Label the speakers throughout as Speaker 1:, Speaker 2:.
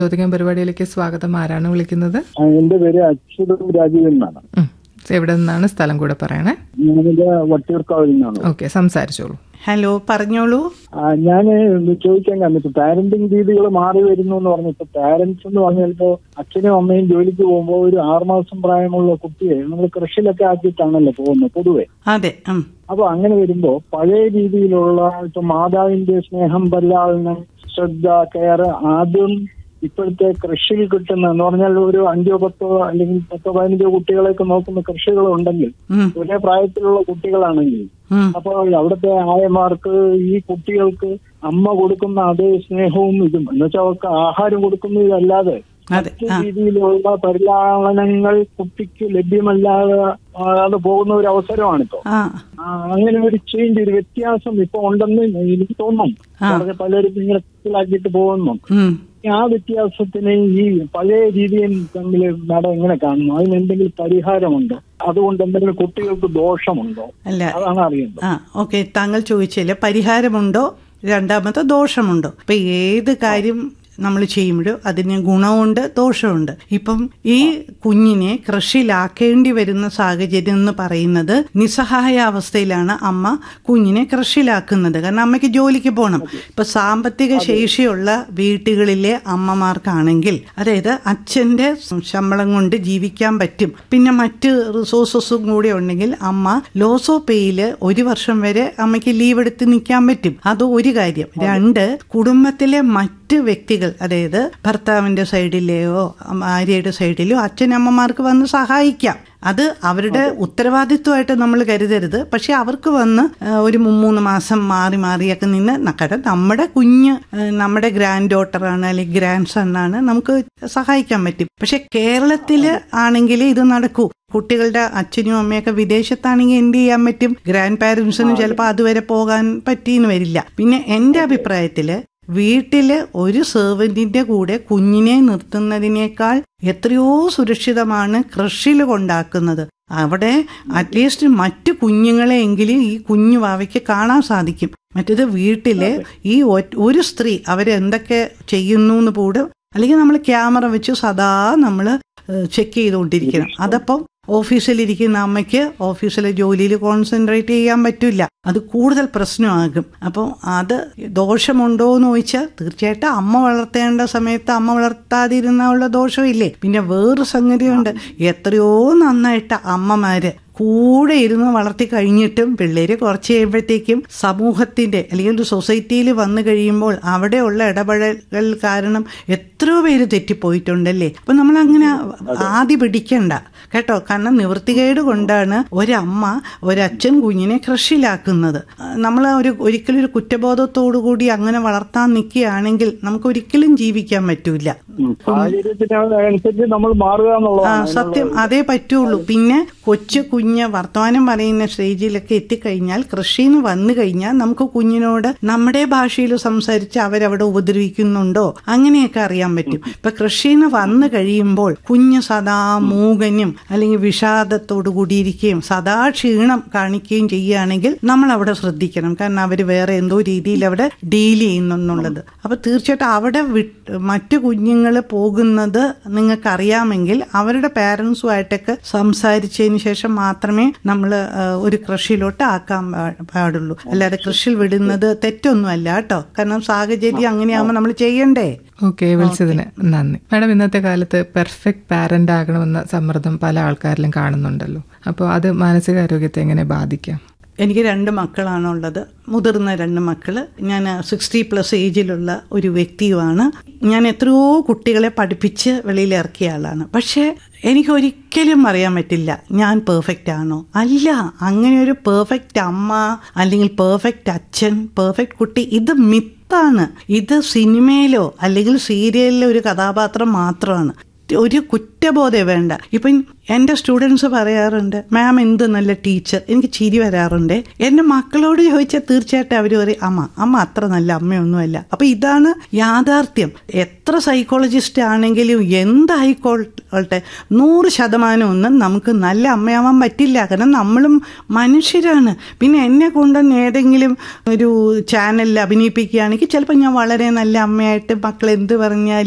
Speaker 1: ചോദിക്കാൻ പരിപാടിയിലേക്ക് സ്വാഗതം ആരാണ് വിളിക്കുന്നത്
Speaker 2: ആ, എന്റെ പേര് അച്യുതം രാജീവൻ എന്നാണ്
Speaker 1: ഉം. എവിടെ നിന്നാണ് സ്ഥലം കൂടെ പറയണേ
Speaker 2: ഞാനിത് വട്ടിയൂർക്കാവിൽ നിന്നാണ്
Speaker 1: ഓക്കെ സംസാരിച്ചോളൂ
Speaker 3: ഹലോ പറഞ്ഞോളൂ
Speaker 2: ഞാൻ ചോദിക്കാൻ കാരണം ഇപ്പൊ പാരന്റിങ് രീതികൾ മാറി വരുന്നു എന്ന് പറഞ്ഞു ഇപ്പൊ പാരന്റ്സ് എന്ന് പറഞ്ഞാൽ ഇപ്പൊ അച്ഛനും അമ്മയും ജോലിക്ക് പോകുമ്പോൾ ഒരു ആറുമാസം പ്രായമുള്ള കുട്ടിയെ നമ്മൾ കൃഷിയിലൊക്കെ ആക്കിയിട്ടാണല്ലോ പോകുന്നത് പൊതുവെ
Speaker 3: അതെ ഉം.
Speaker 2: അപ്പൊ അങ്ങനെ വരുമ്പോ പഴയ രീതിയിലുള്ള ഇപ്പൊ മാതാവിന്റെ സ്നേഹം പരിലാളനം ശ്രദ്ധ കെയർ ആദ്യം ഇപ്പോഴത്തെ കൃഷിയിൽ കിട്ടുന്ന എന്ന് പറഞ്ഞാൽ ഒരു അഞ്ചോ പത്തോ അല്ലെങ്കിൽ പത്തോ പതിനഞ്ചോ കുട്ടികളെയൊക്കെ നോക്കുന്ന കൃഷികളുണ്ടെങ്കിൽ
Speaker 3: ഉം.
Speaker 2: ഒരേ പ്രായത്തിലുള്ള കുട്ടികളാണെങ്കിൽ
Speaker 3: ഉം.
Speaker 2: അപ്പോൾ അവിടുത്തെ ആയമാർക്ക് ഈ കുട്ടികൾക്ക് അമ്മ കൊടുക്കുന്ന അതേ സ്നേഹവും ഇതും എന്ന് വെച്ചാൽ അവർക്ക് ആഹാരം കൊടുക്കുന്നതല്ലാതെ
Speaker 3: അതെ
Speaker 2: മറ്റു
Speaker 3: ആ
Speaker 2: രീതിയിലുള്ള പരിലാളനങ്ങൾ കുട്ടിക്ക് ലഭ്യമല്ലാതെ ആകാതെ പോകുന്ന ഒരു അവസരമാണിപ്പോ
Speaker 3: ആ
Speaker 2: ആ, അങ്ങനെ ഒരു ചേഞ്ച് ഒരു വ്യത്യാസം ഇപ്പൊ ഉണ്ടെന്ന് എനിക്ക് തോന്നുന്നു വളരെ പലരും ഇങ്ങനെ മനസ്സിലാക്കിയിട്ട് പോകുന്നു
Speaker 3: ഉം.
Speaker 2: ആ വ്യത്യാസത്തിന് ഈ പഴയ രീതിയും തമ്മിൽ നട എങ്ങനെ കാണുന്നു അതിന് എന്തെങ്കിലും പരിഹാരമുണ്ടോ അതുകൊണ്ട് എന്തെങ്കിലും കുട്ടികൾക്ക് ദോഷമുണ്ടോ
Speaker 3: അല്ല
Speaker 2: അതാണ് അറിയേണ്ടത്
Speaker 3: ആ ഓക്കെ താങ്കൾ ചോദിച്ചില്ലേ പരിഹാരമുണ്ടോ രണ്ടാമത്തെ ദോഷമുണ്ടോ ഇപ്പൊ ഏത് കാര്യം നമ്മൾ ചെയ്യുമ്പോഴും അതിന് ഗുണമുണ്ട് ദോഷമുണ്ട് ഇപ്പം ഈ കുഞ്ഞിനെ കൃഷിയിലാക്കേണ്ടി വരുന്ന സാഹചര്യം എന്ന് പറയുന്നത് നിസ്സഹായ അവസ്ഥയിലാണ് അമ്മ കുഞ്ഞിനെ കൃഷിയിലാക്കുന്നത് കാരണം അമ്മയ്ക്ക് ജോലിക്ക് പോകണം ഇപ്പൊ സാമ്പത്തിക ശേഷിയുള്ള വീട്ടുകളിലെ അമ്മമാർക്കാണെങ്കിൽ അതായത് അച്ഛന്റെ ശമ്പളം കൊണ്ട് ജീവിക്കാൻ പറ്റും പിന്നെ മറ്റ് റിസോഴ്സസും കൂടി ഉണ്ടെങ്കിൽ അമ്മ ലോസോ പേയില് ഒരു വർഷം വരെ അമ്മയ്ക്ക് ലീവ് എടുത്ത് നിൽക്കാൻ പറ്റും അത് ഒരു കാര്യം രണ്ട് കുടുംബത്തിലെ മറ്റ് വ്യക്തികൾ അതായത് ഭർത്താവിന്റെ സൈഡിലെയോ ഭാര്യയുടെ സൈഡിലോ അച്ഛനമ്മമാർക്ക് വന്ന് സഹായിക്കാം അത് അവരുടെ ഉത്തരവാദിത്വമായിട്ട് നമ്മൾ കരുതരുത് പക്ഷെ അവർക്ക് വന്ന് ആ, ഒരു മൂന്ന് മാസം മാറി മാറിയൊക്കെ നിന്ന് നക്കട്ടെ നമ്മുടെ കുഞ്ഞ് ആ, നമ്മുടെ ഗ്രാൻഡ് ഡോട്ടറാണ് അല്ലെങ്കിൽ ഗ്രാൻഡ് സൺ ആണ് നമുക്ക് സഹായിക്കാൻ പറ്റും പക്ഷെ കേരളത്തില് ആണെങ്കിൽ ഇത് നടക്കൂ കുട്ടികളുടെ അച്ഛനും അമ്മയൊക്കെ വിദേശത്താണെങ്കിൽ എന്ത് ചെയ്യാൻ പറ്റും ഗ്രാൻഡ് പാരന്റ്സിനും ചിലപ്പോൾ അതുവരെ പോകാൻ പറ്റിയെന്ന് വരില്ല പിന്നെ എന്റെ അഭിപ്രായത്തില് വീട്ടില് ഒരു സെർവന്റിന്റെ കൂടെ കുഞ്ഞിനെ നിർത്തുന്നതിനേക്കാൾ എത്രയോ സുരക്ഷിതമാണ് കൃഷിയിൽ കൊണ്ടാക്കുന്നത് അവിടെ അറ്റ്ലീസ്റ്റ് മറ്റു കുഞ്ഞുങ്ങളെ എങ്കിലും ഈ കുഞ്ഞു വാവയ്ക്ക് കാണാൻ സാധിക്കും മറ്റേത് വീട്ടില് ഈ ഒ- ഒരു സ്ത്രീ അവരെന്തൊക്കെ ചെയ്യുന്നു എന്ന് കൂടെ അല്ലെങ്കിൽ നമ്മൾ ക്യാമറ വെച്ച് സദാ നമ്മൾ ചെക്ക് ചെയ്തുകൊണ്ടിരിക്കണം അതപ്പം ഓഫീസിലിരിക്കുന്ന അമ്മയ്ക്ക് ഓഫീസിലെ ജോലിയിൽ കോൺസെൻട്രേറ്റ് ചെയ്യാൻ പറ്റില്ല അത് കൂടുതൽ പ്രശ്നമാകും അപ്പോൾ അത് ദോഷമുണ്ടോ എന്ന് ചോദിച്ചാൽ തീർച്ചയായിട്ടും അമ്മ വളർത്തേണ്ട സമയത്ത് അമ്മ വളർത്താതിരുന്നുള്ള ദോഷമില്ലേ പിന്നെ വേറൊരു സംഗതിയുണ്ട് എത്രയോ നന്നായിട്ട് അമ്മമാര് കൂടെ ഇരുന്ന് വളർത്തി കഴിഞ്ഞിട്ടും പിള്ളേര് കുറച്ച് കഴിയുമ്പോഴത്തേക്കും സമൂഹത്തിന്റെ അല്ലെങ്കിൽ ഒരു സൊസൈറ്റിയിൽ വന്നു കഴിയുമ്പോൾ അവിടെയുള്ള ഇടപെടൽ കാരണം എത്രയോ പേര് തെറ്റിപ്പോയിട്ടുണ്ടല്ലേ അപ്പൊ നമ്മൾ അങ്ങനെ ആദ്യ പിടിക്കണ്ട കേട്ടോ കാരണം നിവൃത്തികേട് കൊണ്ടാണ് ഒരമ്മ ഒരച്ഛൻ കുഞ്ഞിനെ കൃഷിയിലാക്കുന്നത് നമ്മൾ ഒരു ഒരിക്കലും ഒരു കുറ്റബോധത്തോടു കൂടി അങ്ങനെ വളർത്താൻ നിൽക്കുകയാണെങ്കിൽ നമുക്ക് ഒരിക്കലും ജീവിക്കാൻ പറ്റൂല
Speaker 2: ഉം. സാഹചര്യത്തിന് അനുസരിച്ച് നമ്മൾ മാറുക
Speaker 3: ആ
Speaker 2: എന്നുള്ളതാണ്
Speaker 3: സത്യം അതേ പറ്റുള്ളൂ പിന്നെ കൊച്ചു കുഞ്ഞ് വർത്തമാനം പറയുന്ന സ്റ്റേജിലൊക്കെ എത്തിക്കഴിഞ്ഞാൽ കൃഷിന്ന് വന്നു കഴിഞ്ഞാൽ നമുക്ക് കുഞ്ഞിനോട് നമ്മുടെ ഭാഷയിൽ സംസാരിച്ച് അവരവിടെ ഉപദ്രവിക്കുന്നുണ്ടോ അങ്ങനെയൊക്കെ അറിയാൻ പറ്റും ഇപ്പൊ കൃഷിന്ന് വന്നു കഴിയുമ്പോൾ കുഞ്ഞ് സദാ മൂകനും അല്ലെങ്കിൽ വിഷാദത്തോടു കൂടിയിരിക്കുകയും സദാ ക്ഷീണം കാണിക്കുകയും ചെയ്യുകയാണെങ്കിൽ നമ്മൾ അവിടെ ശ്രദ്ധിക്കണം കാരണം അവർ വേറെ എന്തോ രീതിയിൽ അവിടെ ഡീൽ ചെയ്യുന്നുള്ളത് അപ്പൊ തീർച്ചയായിട്ടും അവിടെ വിട്ട് മറ്റു കുഞ്ഞുങ്ങൾ പോകുന്നത് നിങ്ങൾക്ക് അറിയാമെങ്കിൽ അവരുടെ പാരൻസുമായിട്ടൊക്കെ സംസാരിച്ചതിന് ശേഷം മാത്രമേ നമ്മൾ ഒരു കൃഷിയിലോട്ട് ആക്കാൻ പാ- പാടുള്ളൂ അല്ലാതെ കൃഷിയിൽ വിടുന്നത് തെറ്റൊന്നുമല്ല കേട്ടോ കാരണം സാഹചര്യം അങ്ങനെയാകുമ്പോൾ നമ്മൾ ചെയ്യണ്ടേ
Speaker 1: ഓക്കെ വിളിച്ചതിന് നന്ദി മാഡം ഇന്നത്തെ കാലത്ത് പെർഫെക്റ്റ് പാരന്റ് ആകണമെന്ന സമ്മർദ്ദം പല ആൾക്കാരിലും കാണുന്നുണ്ടല്ലോ അപ്പോൾ അത് മാനസികാരോഗ്യത്തെ എങ്ങനെ ബാധിക്കാം
Speaker 3: എനിക്ക് രണ്ട് മക്കളാണുള്ളത് മുതിർന്ന രണ്ട് മക്കള് ഞാൻ സിക്സ്റ്റി പ്ലസ് ഏജിലുള്ള ഒരു വ്യക്തിയുമാണ് ഞാൻ എത്രയോ കുട്ടികളെ പഠിപ്പിച്ച് വെളിയിൽ ഇറക്കിയ ആളാണ് പക്ഷേ എനിക്ക് ഒരിക്കലും അറിയാൻ പറ്റില്ല ഞാൻ പെർഫെക്റ്റ് ആണോ അല്ല അങ്ങനെ ഒരു പെർഫെക്റ്റ് അമ്മ അല്ലെങ്കിൽ പെർഫെക്റ്റ് അച്ഛൻ പെർഫെക്റ്റ് കുട്ടി ഇത് മിത്താണ് ഇത് സിനിമയിലോ അല്ലെങ്കിൽ സീരിയലിലോ ഒരു കഥാപാത്രം മാത്രമാണ് ഒരു കുറ്റബോധം വേണ്ട ഇപ്പം എൻ്റെ സ്റ്റുഡൻസ് പറയാറുണ്ട് മാം എന്ത് നല്ല ടീച്ചർ എനിക്ക് ചിരി വരാറുണ്ട് എൻ്റെ മക്കളോട് ചോദിച്ചാൽ തീർച്ചയായിട്ടും അവർ പറയും അമ്മ അമ്മ അത്ര നല്ല അമ്മയൊന്നുമല്ല അപ്പൊ ഇതാണ് യാഥാർത്ഥ്യം എത്ര സൈക്കോളജിസ്റ്റ് ആണെങ്കിലും എന്തായിക്കോട്ടെ നൂറ് ശതമാനം ഒന്നും നമുക്ക് നല്ല അമ്മയാവാൻ പറ്റില്ല കാരണം നമ്മളും മനുഷ്യരാണ് പിന്നെ എന്നെ കൊണ്ടൊന്ന് ഏതെങ്കിലും ഒരു ചാനലിൽ അഭിനയിപ്പിക്കുകയാണെങ്കിൽ ചിലപ്പോൾ ഞാൻ വളരെ നല്ല അമ്മയായിട്ട് മക്കൾ എന്ത് പറഞ്ഞാലും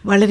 Speaker 3: വളരെ